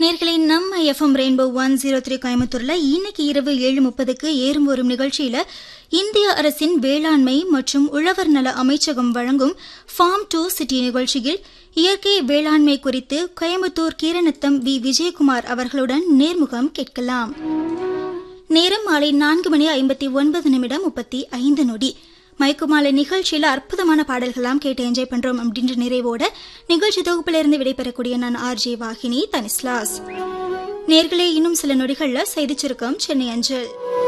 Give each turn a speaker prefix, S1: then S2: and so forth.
S1: நேர்களை நம்ம FM rainbow one zero three கோயம்புத்தூர்ல இன்னைக்கு இரவு ஏழு முப்பதுக்கு ஏறும் வரும் நிகழ்ச்சியில இந்திய அரசின் வேளாண்மை மற்றும் உழவர் நல அமைச்சகம் வழங்கும் ஃபார்ம் டு சிட்டி நிகழ்ச்சியில் இயற்கை வேளாண்மை குறித்து கோயம்புத்தூர் கீரநத்தம் வி விஜயகுமார் அவர்களுடன் நேர்முகம் கேட்கலாம் நேரம் மாலை நான்கு மணி ஐம்பத்தி ஒன்பது நிமிடம் முப்பத்தி ஐந்து நொடி மயக்குமாலை நிகழ்ச்சியில அற்புதமான பாடல்கள்லாம் கேட்டு என்ஜாய் பண்றோம் அப்படின்ற நிறைவோட நிகழ்ச்சி தொகுப்பிலிருந்து விடைபெறக்கூடிய நான் ஆர் ஜே வாகினி தனிஸ்லாஸ் நேர்களே இன்னும் சில நொடிகள்ல செய்திச் சுருக்கம் சென்னை அஞ்சல்